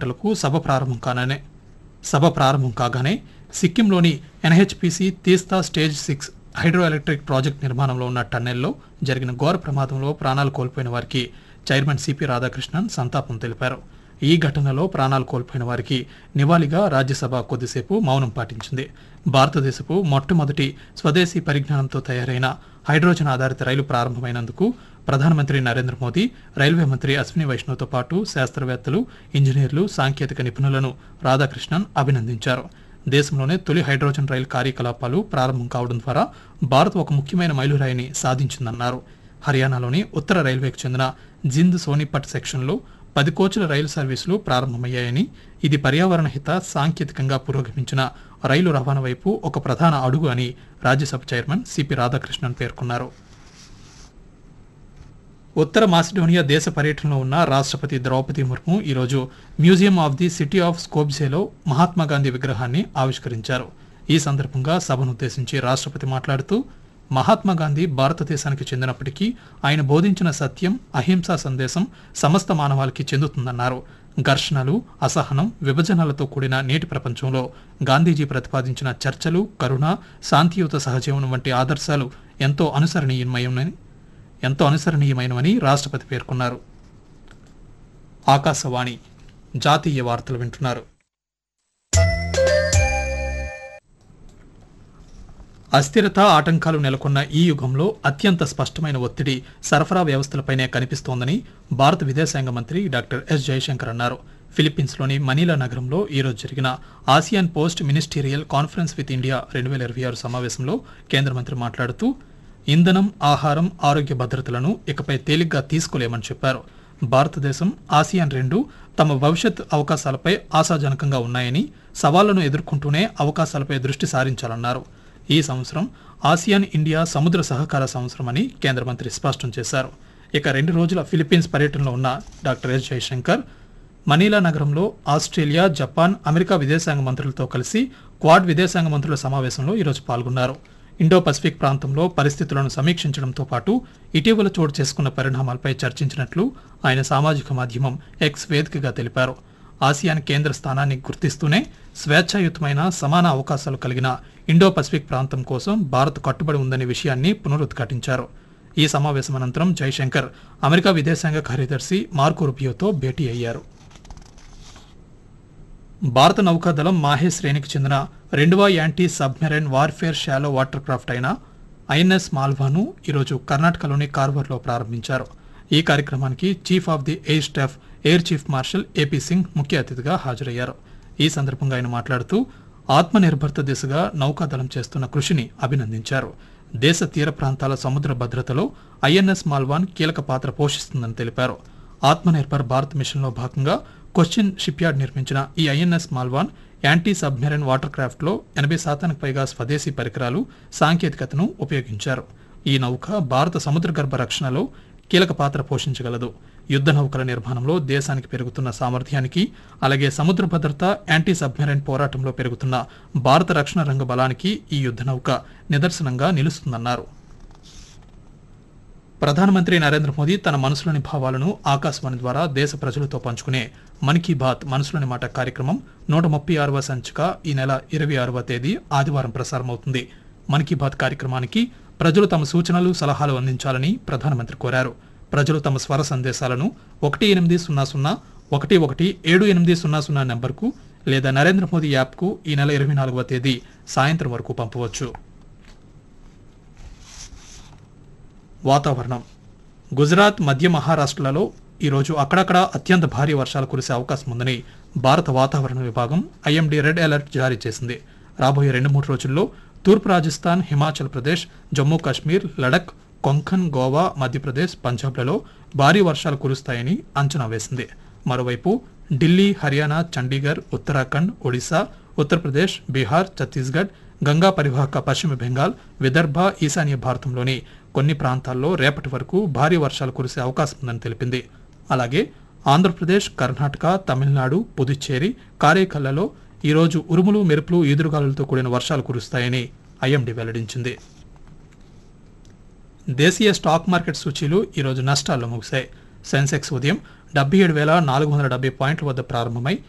గంటలకు సభ ప్రారంభం కాననే సభ ప్రారంభం కాగానే సిక్కింలోని NHPC Teesta stage six hydro electric project నిర్మాణంలో ఉన్న టన్నెల్లో జరిగిన ఘోర ప్రమాదంలో ప్రాణాలు కోల్పోయిన వారికి చైర్మన్ సిపి రాధాకృష్ణన్ సంతాపం తెలిపారు ఈ ఘటనలో ప్రాణాలు కోల్పోయిన వారికి నివాళిగా రాజ్యసభ కొద్దిసేపు మౌనం పాటించింది భారతదేశపు మొట్టమొదటి స్వదేశీ పరిజ్ఞానంతో తయారైన హైడ్రోజన్ ఆధారిత రైలు ప్రారంభమైనందుకు ప్రధానమంత్రి నరేంద్ర మోదీ రైల్వే మంత్రి అశ్విని వైష్ణవ్తో పాటు శాస్త్రవేత్తలు ఇంజనీర్లు సాంకేతిక నిపుణులను రాధాకృష్ణన్ అభినందించారు దేశంలోనే తొలి హైడ్రోజన్ రైలు కార్యకలాపాలు ప్రారంభం కావడం ద్వారా భారత్ ఒక ముఖ్యమైన మైలురాయిని సాధించిందన్నారు హర్యానాలోని ఉత్తర రైల్వేకి చెందిన జింద్ సోనిపట్ సెక్షన్లో పది కోచ్ల రైలు సర్వీసులు ప్రారంభమయ్యాయని ఇది పర్యావరణ హిత సాంకేతికంగా పురోగమించిన రైలు రవాణా వైపు ఒక ప్రధాన అడుగు అని రాజ్యసభ చైర్మన్ సిపి రాధాకృష్ణన్ పేర్కొన్నారు ఉత్తర మాసిడోనియా దేశ పర్యటనలో ఉన్న రాష్ట్రపతి ద్రౌపది ముర్ము ఈరోజు museum of the city of స్కోబ్జేలో మహాత్మా గాంధీ విగ్రహాన్ని ఆవిష్కరించారు ఈ సందర్భంగా సభనుద్దేశించి రాష్ట్రపతి మాట్లాడుతూ మహాత్మా గాంధీ భారతదేశానికి చెందినప్పటికీ ఆయన బోధించిన సత్యం అహింసా సందేశం సమస్త మానవాళికి చెందుతుందన్నారు ఘర్షణలు అసహనం విభజనలతో కూడిన నేటి ప్రపంచంలో గాంధీజీ ప్రతిపాదించిన చర్చలు కరుణ శాంతియుత సహజీవనం వంటి ఆదర్శాలు ఎంతో అనుసరణీయమని ఎంతో అనుసరణీయమైనవని రాష్ట్రపతి పేర్కొన్నారు ఆకాశవాణి జాతీయ వార్తలు వింటున్నారు అస్థిరత ఆటంకాలు నెలకొన్న ఈ యుగంలో అత్యంత స్పష్టమైన ఒత్తిడి సరఫరా వ్యవస్థలపైనే కనిపిస్తోందని భారత విదేశాంగ మంత్రి డాక్టర్ ఎస్ జయశంకర్ అన్నారు ఫిలిప్పీన్స్లోని మనీలా నగరంలో ఈరోజు జరిగిన ASEAN post ministerial conference with India రెండు వేల ఇరవై ఆరు సమావేశంలో కేంద్ర మంత్రి మాట్లాడుతూ ఇంధనం ఆహారం ఆరోగ్య భద్రతలను ఇకపై తేలిగ్గా తీసుకోలేమని చెప్పారు భారతదేశం ఆసియాన్ రెండు తమ భవిష్యత్ అవకాశాలపై ఆశాజనకంగా ఉన్నాయని సవాళ్లను ఎదుర్కొంటూనే అవకాశాలపై దృష్టి సారించాలన్నారు ఈ సంవత్సరం ఆసియాన్ ఇండియా సముద్ర సహకార సంవత్సరం అని కేంద్ర మంత్రి స్పష్టం చేశారు ఇక రెండు రోజుల ఫిలిప్పీన్స్ పర్యటనలో ఉన్న డాక్టర్ ఎస్ జయశంకర్ మనీలా నగరంలో ఆస్ట్రేలియా జపాన్ అమెరికా విదేశాంగ మంత్రులతో కలిసి క్వాడ్ విదేశాంగ మంత్రుల సమావేశంలో ఈరోజు పాల్గొన్నారు ఇండో పసిఫిక్ ప్రాంతంలో పరిస్థితులను సమీక్షించడంతో పాటు ఇటీవల చోటు చేసుకున్న పరిణామాలపై చర్చించినట్లు ఆయన సామాజిక మాధ్యమం ఎక్స్ వేదికగా తెలిపారు ఆసియాన్ కేంద్ర స్థానాన్ని గుర్తిస్తూనే స్వేచ్ఛాయుతమైన సమాన అవకాశాలు కలిగిన ఇండో పసిఫిక్ ప్రాంతం కోసం భారత్ కట్టుబడి ఉందనే విషయాన్ని పునరుద్ఘాటించారు ఈ సమావేశం అనంతరం జైశంకర్ అమెరికా విదేశాంగ కార్యదర్శి మార్కో రుబియోతో భేటీ అయ్యారు భారత నౌకాదళం మాహే శ్రేణికి చెందిన రెండవ anti submarine warfare shallow water craft అయిన ఐఎన్ఎస్ మాల్వాను ఈరోజు కర్ణాటకలోని కార్వర్లో ప్రారంభించారు ఈ కార్యక్రమానికి chief of the air staff air chief marshal AP Singh ముఖ్య అతిథిగా హాజరయ్యారు ఈ సందర్భంగా ఆయన మాట్లాడుతూ ఆత్మనిర్భరత దిశగా నౌకాదళం చేస్తున్న కృషిని అభినందించారు దేశ తీర ప్రాంతాల సముద్ర భద్రతలో ఐఎన్ఎస్ మాల్వాన్ కీలక పాత్ర పోషిస్తుందని తెలిపారు ఆత్మనిర్భర్ భారత్ మిషన్లో భాగంగా కొచ్చిన్ షిప్యార్డ్ నిర్మించిన ఈ INS Malvan anti submarine water క్రాఫ్ట్లో ఎనభై శాతానికి పైగా స్వదేశీ పరికరాలు సాంకేతికతను ఉపయోగించారు ఈ నౌక భారత సముద్ర గర్భ రక్షణలో కీలక పాత్ర పోషించగలదు యుద్ధ నౌకల నిర్మాణంలో దేశానికి పెరుగుతున్న సామర్థ్యానికి అలాగే సముద్ర భద్రత యాంటీ సబ్మెరైన్ పోరాటంలో పెరుగుతున్న భారత రక్షణ రంగ బలానికి ఈ యుద్ధ నౌక నిదర్శనంగా నిలుస్తుందన్నారు ప్రధానమంత్రి నరేంద్ర మోదీ తన మనసులోని భావాలను ఆకాశవాణి ద్వారా దేశ ప్రజలతో పంచుకునే మన్ కీ బాత్ మనసులోని మాట కార్యక్రమం నూట ముప్పై ఆరవ సంచిక ఈ నెల ఇరవై ఆరవ తేదీ ఆదివారం ప్రసారమవుతుంది మన్ కీ బాత్ కార్యక్రమానికి ప్రజలు తమ సూచనలు సలహాలు అందించాలని ప్రధానమంత్రి కోరారు ప్రజలు తమ స్వర సందేశాలను ఒకటి ఎనిమిది సున్నా సున్నా ఒకటి ఒకటి ఏడు ఎనిమిది సున్నా సున్నా నెంబర్కు లేదా నరేంద్ర మోదీ యాప్కు ఈ నెల ఇరవై నాలుగవ తేదీ సాయంత్రం వరకు పంపవచ్చు వాతావరణం గుజరాత్ మధ్య మహారాష్ట్రలలో ఈరోజు అక్కడక్కడ అత్యంత భారీ వర్షాలు కురిసే అవకాశం ఉందని భారత వాతావరణ విభాగం ఐఎండీ రెడ్ అలర్ట్ జారీ చేసింది రాబోయే రెండు మూడు రోజుల్లో తూర్పు రాజస్థాన్ హిమాచల్ ప్రదేశ్ జమ్మూ కాశ్మీర్ లడక్ కొంకన్ గోవా మధ్యప్రదేశ్ పంజాబ్లలో భారీ వర్షాలు కురుస్తాయని అంచనా వేసింది మరోవైపు ఢిల్లీ హర్యానా చండీగఢ్ ఉత్తరాఖండ్ ఒడిశా ఉత్తరప్రదేశ్ బీహార్ ఛత్తీస్గఢ్ గంగా పరివాహక పశ్చిమ బెంగాల్ విదర్భ ఈశాన్య భారతంలోని కొన్ని ప్రాంతాల్లో రేపటి వరకు భారీ వర్షాలు కురిసే అవకాశం ఉందని తెలిపింది అలాగే ఆంధ్రప్రదేశ్ కర్ణాటక తమిళనాడు పుదుచ్చేరి కారేకల్లలో ఈరోజు ఉరుములు మెరుపులు ఈదురుగాలులతో కూడిన వర్షాలు కురుస్తాయని ఐఎండీ వెల్లడించింది దేశీయ స్టాక్ మార్కెట్ సూచీలు ఈరోజు నష్టాల్లో ముగిశాయి సెన్సెక్స్ ఉదయం డెబ్బై ఏడు వేల నాలుగు వందల డెబ్బై పాయింట్ల వద్ద ప్రారంభమై